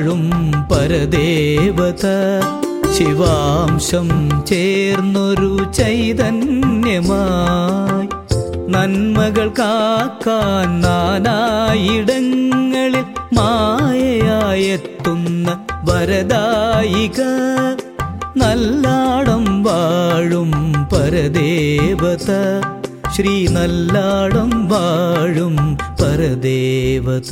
വാഴും പരദേവത ശിവാംശം ചേർന്നൊരു ചൈതന്യമായി നന്മകൾ കാക്കാൻ നാനായിടങ്ങളിൽ മായയായെത്തുന്ന വരദായിക നല്ലാടം വാഴും പരദേവത ശ്രീ നല്ലാടം വാഴും പരദേവത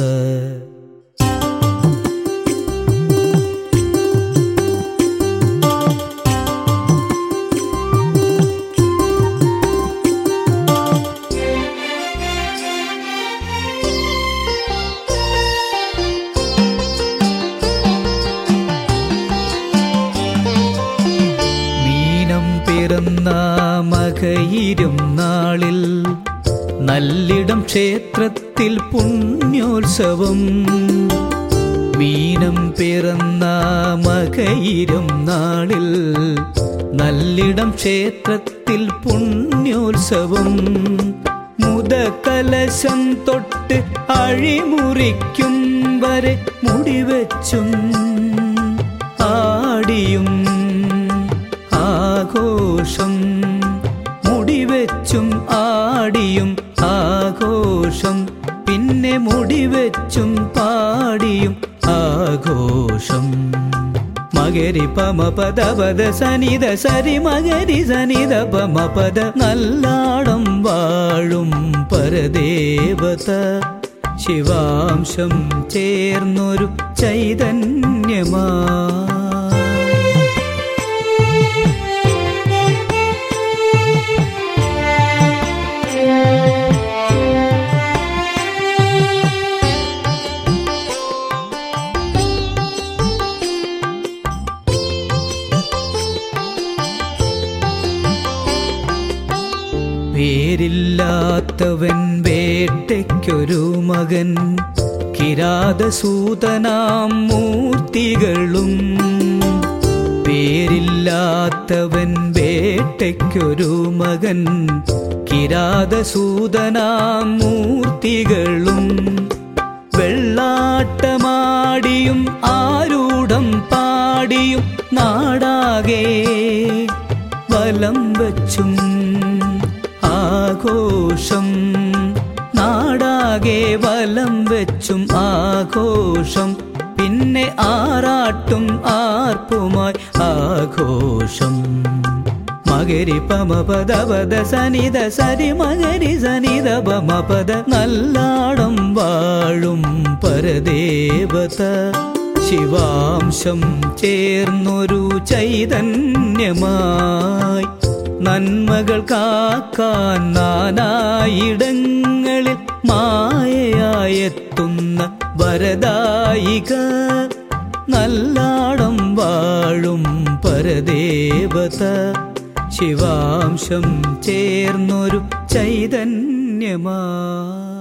മീനം പിറന്ന മകയിരും നാളിൽ നല്ലിടം ക്ഷേത്രത്തിൽ പുണ്യോത്സവം മീനം പിറന്ന മകയിരും നാളിൽ നല്ലിടം ക്ഷേത്രത്തിൽ പുണ്യോത്സവം മുതകലശം തൊട്ട് അഴിമുറിക്കും വരെ മുടിവെച്ചും ആടിയും ആഘോഷം മുടിവെച്ചും ആടിയും ആഘോഷം പിന്നെ മുടിവെച്ചും പാടിയും ആഘോഷം മകരി പമ പദ പദ സനിത സരി മകരി സനിത പമ പദ നല്ലാടം വാഴും പരദേവത ശിവാംശം ചേർന്നൊരു ചൈതന്യമാ പേരില്ലാത്തവൻ വേട്ടയ്ക്കൊരു മകൻ കിരാതസൂതനാം മൂർത്തികളും പേരില്ലാത്തവൻ വേട്ടയ്ക്കൊരു മകൻ കിരാതസൂതനാം മൂർത്തികളും വെള്ളാട്ടമാടിയും ആരൂഢം പാടിയും നാടാകെ വലം വച്ചും ആഘോഷം നാടാകെ വലം വെച്ചും ആഘോഷം പിന്നെ ആറാട്ടും ആർപ്പുമായി ആഘോഷം മകരി പമ പദ പദ സനിത സരി മകരി സനിത പമ പദ നല്ലാടം വാഴും പരദേവത ശിവാംശം ചേർന്നൊരു ചൈതന്യമായി നന്മകൾ കാക്കാൻ നാനായിടങ്ങളിൽ മായയായെത്തുന്ന വരദായിക നല്ലാടം വാഴും പരദേവത ശിവാംശം ചേർന്നൊരു ചൈതന്യമാ